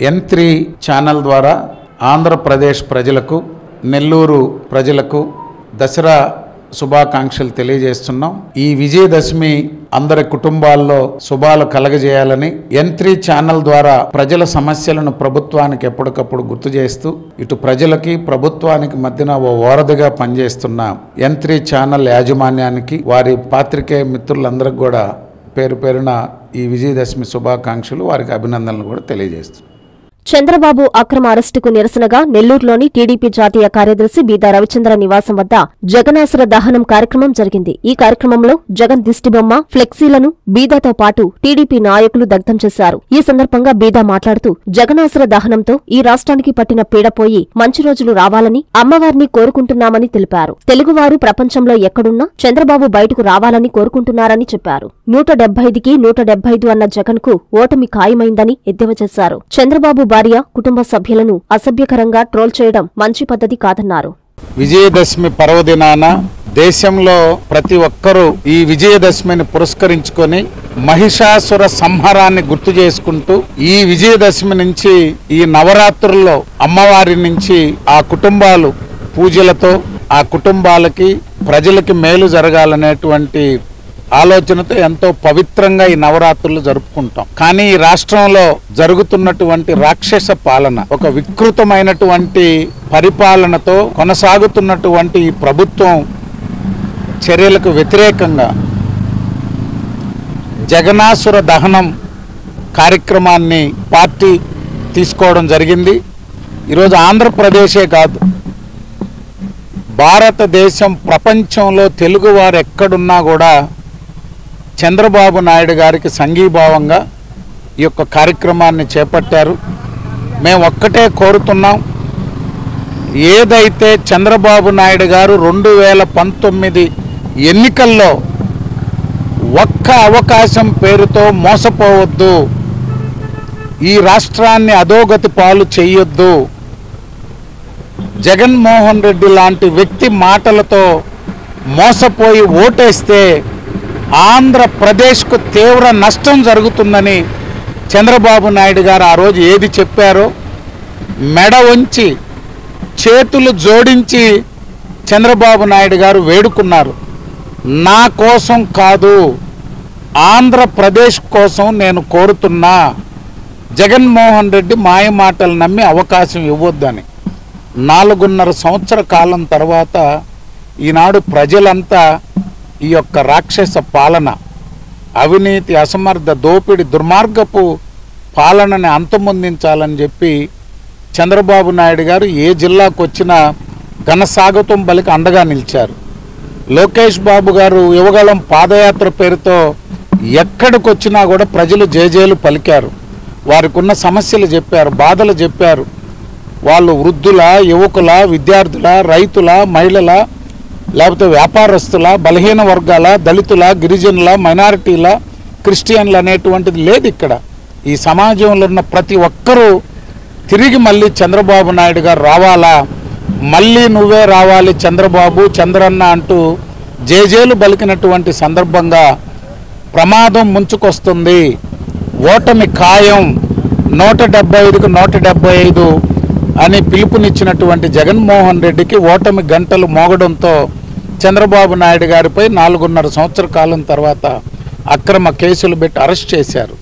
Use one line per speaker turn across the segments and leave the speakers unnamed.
N three channel ద్వారా ఆంధ్రప్రదేశ్ ప్రజలకు నెల్లూరు ప్రజలకు దసరా శుభాకాంక్షలు తెలియజేస్తున్నాం ఈ విజయదశమి అందరి కుటుంబాల్లో శుభాలు కలగజేయాలని ఎన్ త్రీ ఛానల్ ద్వారా ప్రజల సమస్యలను ప్రభుత్వానికి ఎప్పటికప్పుడు గుర్తు చేస్తూ ఇటు ప్రజలకి ప్రభుత్వానికి మధ్యన ఓ వారధిగా పనిచేస్తున్న ఎన్ త్రీ ఛానల్ యాజమాన్యానికి వారి పాత్రికేయ మిత్రులందరికీ కూడా పేరు పేరున ఈ విజయదశమి శుభాకాంక్షలు వారికి అభినందనలు కూడా తెలియజేస్తున్నాం
చంద్రబాబు అక్రమ అరెస్టుకు నిరసనగా నెల్లూరులోని టీడీపీ జాతీయ కార్యదర్శి బీదా రవిచంద్ర నివాసం వద్ద జగనాసుర దహనం కార్యక్రమం జరిగింది ఈ కార్యక్రమంలో జగన్ దిష్టిబొమ్మ ఫ్లెక్సీలను బీదాతో పాటు టీడీపీ నాయకులు దగ్ధం చేశారు ఈ సందర్భంగా బీదా మాట్లాడుతూ జగనాసుర దహనంతో ఈ రాష్ట్రానికి పట్టిన పీడపోయి మంచి రోజులు రావాలని అమ్మవారిని కోరుకుంటున్నామని తెలిపారు తెలుగువారు ప్రపంచంలో ఎక్కడున్నా చంద్రబాబు బయటకు రావాలని కోరుకుంటున్నారని చెప్పారు నూట డెబ్బైదికి నూట డెబ్బైదు అన్న జగన్ కు ఓటమి ఖాయమైందని ఎద్దేవా చేశారు చంద్రబాబు భార్య కుటుంబ సభ్యులను అసభ్యకరంగా ట్రోల్ చేయడం మంచి పద్ధతి కాదన్నారు
విజయదశమి పర్వదినాన దేశంలో ప్రతి ఒక్కరూ ఈ విజయదశమిని పురస్కరించుకొని మహిషాసుర సంహారాన్ని గుర్తు చేసుకుంటూ ఈ విజయదశమి నుంచి ఈ నవరాత్రుల్లో అమ్మవారి నుంచి ఆ కుటుంబాలు పూజలతో ఆ కుటుంబాలకి ప్రజలకి మేలు జరగాలనేటువంటి ఆలోచనతో ఎంతో పవిత్రంగా ఈ నవరాత్రులు జరుపుకుంటాం కానీ ఈ రాష్ట్రంలో జరుగుతున్నటువంటి రాక్షస పాలన ఒక వికృతమైనటువంటి పరిపాలనతో కొనసాగుతున్నటువంటి ఈ ప్రభుత్వం చర్యలకు వ్యతిరేకంగా జగనాసుర దహనం కార్యక్రమాన్ని పార్టీ తీసుకోవడం జరిగింది ఈరోజు ఆంధ్రప్రదేశే కాదు భారతదేశం ప్రపంచంలో తెలుగువారు ఎక్కడున్నా కూడా చంద్రబాబు నాయుడు గారికి సంఘీభావంగా ఈ యొక్క కార్యక్రమాన్ని చేపట్టారు మేము ఒక్కటే కోరుతున్నాం ఏదైతే చంద్రబాబు నాయుడు గారు రెండు వేల పంతొమ్మిది ఎన్నికల్లో ఒక్క అవకాశం పేరుతో మోసపోవద్దు ఈ రాష్ట్రాన్ని అధోగతి పాలు చేయొద్దు జగన్మోహన్ రెడ్డి లాంటి వ్యక్తి మాటలతో మోసపోయి ఓటేస్తే ఆంధ్రప్రదేశ్కు తీవ్ర నష్టం జరుగుతుందని చంద్రబాబు నాయుడు గారు ఆ రోజు ఏది చెప్పారో మెడ వంచి చేతులు జోడించి చంద్రబాబు నాయుడు గారు వేడుకున్నారు నా కోసం కాదు ఆంధ్రప్రదేశ్ కోసం నేను కోరుతున్నా జగన్మోహన్ రెడ్డి మాయ మాటలు నమ్మి అవకాశం ఇవ్వొద్దని నాలుగున్నర సంవత్సర కాలం తర్వాత ఈనాడు ప్రజలంతా ఈ యొక్క రాక్షస పాలన అవినీతి అసమర్థ దోపిడి దుర్మార్గపు పాలనని అంతమొందించాలని చెప్పి చంద్రబాబు నాయుడు గారు ఏ జిల్లాకు వచ్చినా ఘనస్వాగతం పలికి అండగా నిలిచారు లోకేష్ బాబు గారు యువగళం పాదయాత్ర పేరుతో ఎక్కడికి వచ్చినా కూడా ప్రజలు జేజేలు పలికారు వారికి ఉన్న సమస్యలు చెప్పారు బాధలు చెప్పారు వాళ్ళు వృద్ధుల యువకుల విద్యార్థుల రైతుల మహిళల లేకపోతే వ్యాపారస్తుల బలహీన వర్గాల దళితుల గిరిజనుల మైనారిటీల క్రిస్టియన్లు అనేటువంటిది లేదు ఇక్కడ ఈ సమాజంలో ఉన్న ప్రతి ఒక్కరూ తిరిగి మళ్ళీ చంద్రబాబు నాయుడు గారు రావాలా మళ్ళీ నువ్వే రావాలి చంద్రబాబు చంద్రన్న అంటూ జేజేలు బలికినటువంటి సందర్భంగా ప్రమాదం ముంచుకొస్తుంది ఓటమి ఖాయం నూట డెబ్బై ఐదుకు నూట డెబ్బై ఐదు అని పిలుపునిచ్చినటువంటి జగన్మోహన్ రెడ్డికి ఓటమి గంటలు మోగడంతో చంద్రబాబు నాయుడు గారిపై నాలుగున్నర సంవత్సర కాలం తర్వాత అక్రమ కేసులు పెట్టి అరెస్ట్ చేశారు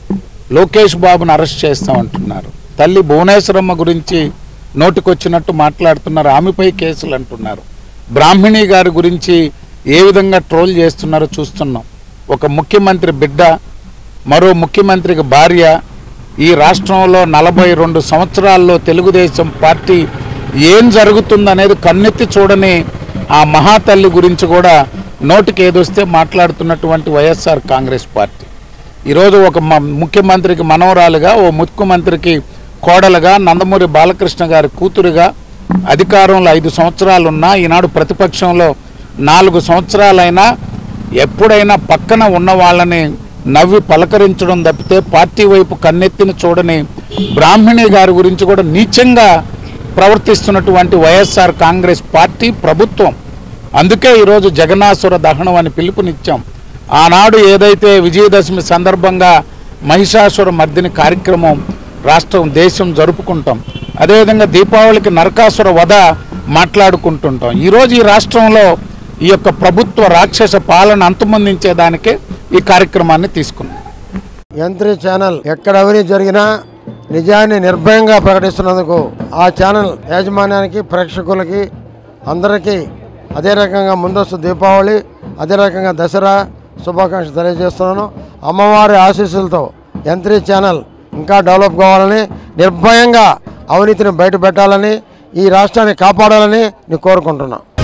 లోకేష్ బాబును అరెస్ట్ చేస్తామంటున్నారు తల్లి భువనేశ్వరమ్మ గురించి నోటికొచ్చినట్టు మాట్లాడుతున్నారు ఆమెపై కేసులు అంటున్నారు బ్రాహ్మిణి గారి గురించి ఏ విధంగా ట్రోల్ చేస్తున్నారో చూస్తున్నాం ఒక ముఖ్యమంత్రి బిడ్డ మరో ముఖ్యమంత్రికి భార్య ఈ రాష్ట్రంలో నలభై రెండు సంవత్సరాల్లో తెలుగుదేశం పార్టీ ఏం జరుగుతుందనేది కన్నెత్తి చూడని ఆ మహాతల్లి గురించి కూడా నోటికి ఏదొస్తే మాట్లాడుతున్నటువంటి వైఎస్ఆర్ కాంగ్రెస్ పార్టీ ఈరోజు ఒక మ- ముఖ్యమంత్రికి మనవరాలుగా ఓ ముఖ్యమంత్రికి కోడలుగా నందమూరి బాలకృష్ణ గారి కూతురుగా అధికారంలో ఐదు సంవత్సరాలు ఉన్నా ఈనాడు ప్రతిపక్షంలో నాలుగు సంవత్సరాలైనా ఎప్పుడైనా పక్కన ఉన్న వాళ్ళని నవ్వి పలకరించడం తప్పితే పార్టీ వైపు కన్నెత్తిని చూడని బ్రాహ్మణి గారి గురించి కూడా నీచంగా ప్రవర్తిస్తున్నటువంటి వైఎస్ఆర్ కాంగ్రెస్ పార్టీ ప్రభుత్వం అందుకే ఈరోజు జగన్నాసుర దహనం అని పిలుపునిచ్చాం ఆనాడు ఏదైతే విజయదశమి సందర్భంగా మహిషాసుర మర్దిని కార్యక్రమం రాష్ట్రం దేశం జరుపుకుంటాం అదేవిధంగా దీపావళికి నరకాసుర వధ మాట్లాడుకుంటుంటాం ఈరోజు ఈ రాష్ట్రంలో ఈ యొక్క ప్రభుత్వ రాక్షస పాలన అంతమొందించేదానికే ఈ కార్యక్రమాన్ని తీసుకున్నాం
యంత్రి ఛానల్ ఎక్కడ అవినీతి జరిగినా నిజాన్ని నిర్భయంగా ప్రకటిస్తున్నందుకు ఆ ఛానల్ యాజమాన్యానికి ప్రేక్షకులకి అందరికీ అదే రకంగా ముందస్తు దీపావళి అదే రకంగా దసరా శుభాకాంక్షలు తెలియజేస్తున్నాను అమ్మవారి ఆశీస్సులతో యంత్రి ఛానల్ ఇంకా డెవలప్ కావాలని నిర్భయంగా అవినీతిని బయట పెట్టాలని ఈ రాష్ట్రాన్ని కాపాడాలని నేను కోరుకుంటున్నాను